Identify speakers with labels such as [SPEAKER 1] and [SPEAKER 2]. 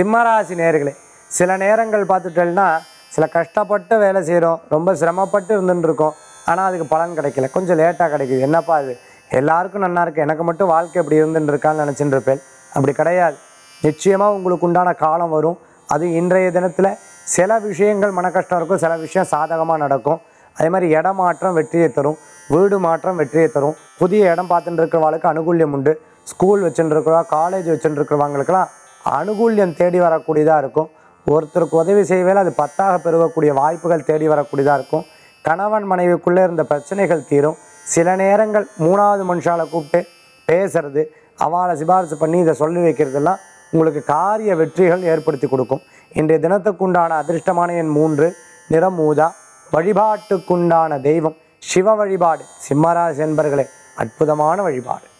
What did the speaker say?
[SPEAKER 1] சிம்மராசி நேர்களே சில நேரங்கள் பார்த்துட்டேன்னா சில கஷ்டப்பட்டு வேலை செய்கிறோம் ரொம்ப சிரமப்பட்டு இருந்துட்டு இருக்கோம் ஆனால் அதுக்கு பலன் கிடைக்கல கொஞ்சம் லேட்டாக கிடைக்குது என்னப்பா அது எல்லாருக்கும் நல்லா இருக்கு எனக்கு மட்டும் வாழ்க்கை இப்படி இருந்துட்டு இருக்கான்னு நினச்சிட்டு இருப்பேன் அப்படி கிடையாது நிச்சயமாக உங்களுக்கு உண்டான காலம் வரும் அது இன்றைய தினத்தில் சில விஷயங்கள் மன கஷ்டம் இருக்கும் சில விஷயம் சாதகமாக நடக்கும் அதே மாதிரி இடமாற்றம் வெற்றியை தரும் வீடு மாற்றம் வெற்றியை தரும் புதிய இடம் பார்த்துட்டு இருக்கிறவாளுக்கு அனுகூல்யம் உண்டு ஸ்கூல் வச்சுட்டு இருக்கிறவா காலேஜ் வச்சுட்டு இருக்கிறவங்களுக்கெல்லாம் அனுகூல்யம் தேடி வரக்கூடியதாக இருக்கும் ஒருத்தருக்கு உதவி செய்வேல அது பத்தாக பெருகக்கூடிய வாய்ப்புகள் தேடி வரக்கூடியதாக இருக்கும் கணவன் மனைவிக்குள்ளே இருந்த பிரச்சனைகள் தீரும் சில நேரங்கள் மூணாவது மனுஷால கூப்பிட்டு பேசுறது அவளை சிபாரிசு பண்ணி இதை சொல்லி வைக்கிறதெல்லாம் உங்களுக்கு காரிய வெற்றிகள் ஏற்படுத்தி கொடுக்கும் இன்றைய தினத்துக்குண்டான அதிர்ஷ்டமான எண் மூன்று நிறம் ஊதா வழிபாட்டுக்குண்டான தெய்வம் சிவ வழிபாடு சிம்மராசி என்பர்களே அற்புதமான வழிபாடு